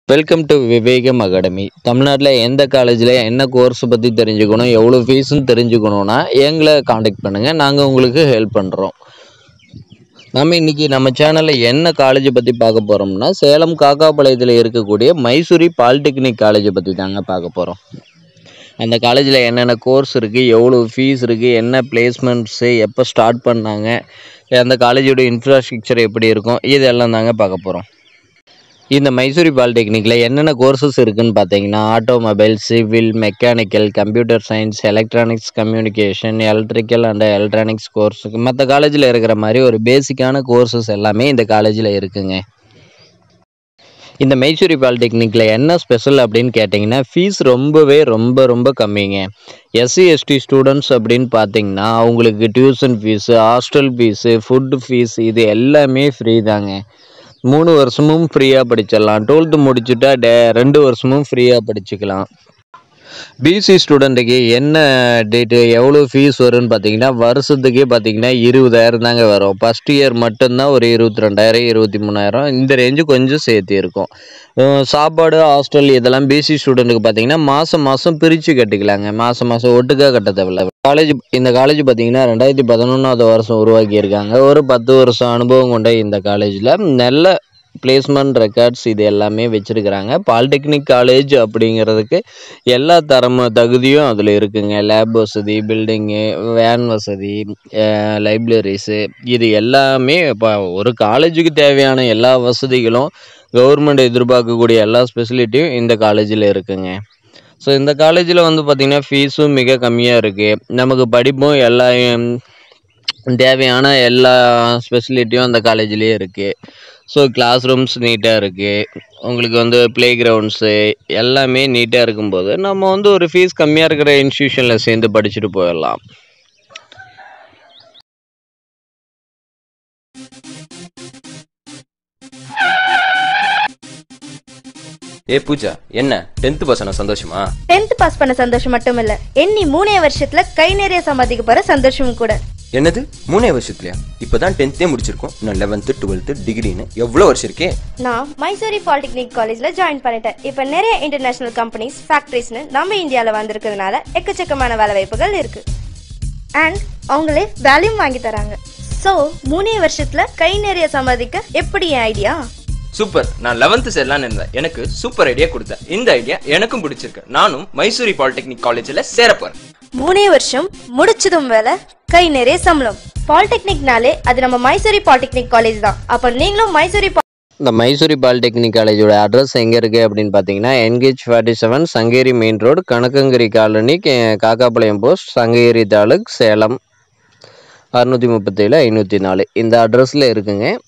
welcome to Vivegam academy தமிழ்நாட்டில் எந்த காலேஜில் என்ன கோர்ஸ் பற்றி தெரிஞ்சுக்கணும் எவ்வளோ ஃபீஸுன்னு தெரிஞ்சுக்கணுன்னா எங்களை காண்டாக்ட் பண்ணுங்கள் நாங்கள் உங்களுக்கு ஹெல்ப் பண்ணுறோம் நம்ம இன்றைக்கி நம்ம சேனலில் என்ன காலேஜை பற்றி பார்க்க போகிறோம்னா சேலம் காக்காபாளையத்தில் இருக்கக்கூடிய மைசூரி பாலிடெக்னிக் காலேஜை பற்றி தாங்க பார்க்க போகிறோம் அந்த காலேஜில் என்னென்ன கோர்ஸ் இருக்குது எவ்வளோ ஃபீஸ் இருக்குது என்ன பிளேஸ்மெண்ட்ஸு எப்போ ஸ்டார்ட் பண்ணாங்க அந்த காலேஜோட இன்ஃப்ராஸ்ட்ரக்சர் எப்படி இருக்கும் இதெல்லாம் தாங்க பார்க்க போகிறோம் இந்த மைசூரி பாலிடெக்னிக்கில் என்னென்ன கோர்சஸ் இருக்குன்னு பார்த்தீங்கன்னா automobile civil mechanical computer science electronics communication electrical and electronics கோர்ஸுக்கு மற்ற காலேஜில் இருக்கிற மாதிரி ஒரு பேசிக்கான கோர்சஸ் எல்லாமே இந்த காலேஜில் இருக்குங்க இந்த மைசூரி பாலிடெக்னிக்கில் என்ன ஸ்பெஷல் அப்படின்னு கேட்டிங்கன்னா ஃபீஸ் ரொம்பவே ரொம்ப ரொம்ப கம்மிங்க எஸ்சி எஸ்டி ஸ்டூடெண்ட்ஸ் அப்படின்னு பார்த்தீங்கன்னா அவங்களுக்கு tuition fees hostel fees food fees இது எல்லாமே ஃப்ரீ தாங்க மூணு வருஷமும் ஃப்ரீயாக படிச்சிடலாம் டுவெல்த்து முடிச்சுட்டா டே ரெண்டு வருஷமும் ஃப்ரீயாக படிச்சுக்கலாம் பிசி ஸ்டூடெண்ட்டுக்கு என்ன டேட்டு எவ்வளோ ஃபீஸ் வரும்னு பார்த்தீங்கன்னா வருஷத்துக்கே பார்த்தீங்கன்னா இருபதாயிரம் தாங்க வரும் ஃபஸ்ட் இயர் மட்டும்தான் ஒரு இருபத்தி ரெண்டாயிரம் இருபத்தி மூணாயிரம் இந்த ரேஞ்சு கொஞ்சம் சேர்த்து இருக்கும் அஹ் சாப்பாடு ஹாஸ்டல் இதெல்லாம் பிசி ஸ்டூடெண்ட்டுக்கு பார்த்தீங்கன்னா மாதம் மாதம் பிரித்து கட்டிக்கலாங்க மாதம் மாதம் ஒட்டுக்காக கட்ட தேவையில்ல காலேஜ் இந்த காலேஜ் பார்த்தீங்கன்னா ரெண்டாயிரத்தி பதினொன்றாவது வருஷம் உருவாக்கியிருக்காங்க ஒரு பத்து வருஷம் அனுபவம் கொண்ட இந்த காலேஜில் நல்ல பிளேஸ்மெண்ட் ரெக்கார்ட்ஸ் இது எல்லாமே வச்சுருக்கிறாங்க பாலிடெக்னிக் காலேஜ் அப்படிங்கிறதுக்கு எல்லா தரம தகுதியும் அதில் இருக்குங்க லேப் வசதி பில்டிங்கு வேன் வசதி லைப்ரரிஸு இது எல்லாமே இப்போ ஒரு காலேஜுக்கு தேவையான எல்லா வசதிகளும் கவர்மெண்ட் எதிர்பார்க்கக்கூடிய எல்லா ஸ்பெசிலிட்டியும் இந்த காலேஜில் இருக்குங்க ஸோ இந்த காலேஜில் வந்து பார்த்திங்கன்னா ஃபீஸும் மிக கம்மியாக இருக்குது நமக்கு படிப்பும் எல்லா தேவையான எல்லா ஸ்பெசிலிட்டியும் அந்த காலேஜ்லேயே இருக்குது ஸோ கிளாஸ் ரூம்ஸ் நீட்டாக இருக்குது உங்களுக்கு வந்து ப்ளே கிரவுண்ட்ஸு எல்லாமே நீட்டாக இருக்கும்போது நம்ம வந்து ஒரு ஃபீஸ் கம்மியாக இருக்கிற இன்ஸ்டியூஷனில் சேர்ந்து படிச்சுட்டு போயிடலாம் ஏ பூஜா என்ன டென்த் பசங்க சந்தோஷமா டென்த் பாஸ் பண்ண சந்தோஷம் மட்டும் இல்ல எண்ணி மூணே வருஷத்துல கை நிறைய சம்பாதிக்க போற சந்தோஷமும் கூட என்னது மூணே வருஷத்துலயா இப்பதான் டென்த்தே முடிச்சிருக்கோம் இன்னும் லெவன்த்து டுவெல்த்து டிகிரின்னு எவ்வளோ வருஷம் இருக்கே நான் மைசூரி பாலிடெக்னிக் காலேஜ்ல ஜாயின் பண்ணிட்டேன் இப்ப நிறைய இன்டர்நேஷனல் கம்பெனிஸ் ஃபேக்டரிஸ்னு நம்ம இந்தியால வந்திருக்கிறதுனால எக்கச்சக்கமான வேலை வாய்ப்புகள் இருக்கு அண்ட் அவங்களே வேலையும் வாங்கி தராங்க சோ மூணே வருஷத்துல கை நிறைய சம்பாதிக்க எப்படி என் ஐடியா சூப்பர் நான் லெவன்த்து சேரலான்னு இருந்தேன் எனக்கு சூப்பர் ஐடியா கொடுத்தேன் இந்த ஐடியா எனக்கும் பிடிச்சிருக்கு நானும் மைசூரி பாலிடெக்னிக் காலேஜில் சேர போறேன் மூணே வருஷம் முடிச்சதும் வேலை கை நிறைய சம்பளம் பாலிடெக்னிக்னாலே அது நம்ம மைசூரி பாலிடெக்னிக் காலேஜ் தான் அப்ப நீங்களும் மைசூரி பா- இந்த மைசூரி பாலிடெக்னிக் காலேஜோட அட்ரஸ் எங்கே இருக்குது அப்படின்னு பார்த்தீங்கன்னா என்கேஜ் forty seven Sankari main road கணக்கங்கிரி colony K- Kakkapalayam post Sankagiri taluk Salem அறுநூற்றி முப்பத்தேழு ஐநூற்றி நாலு இந்த அட்ரஸில் இருக்குங்க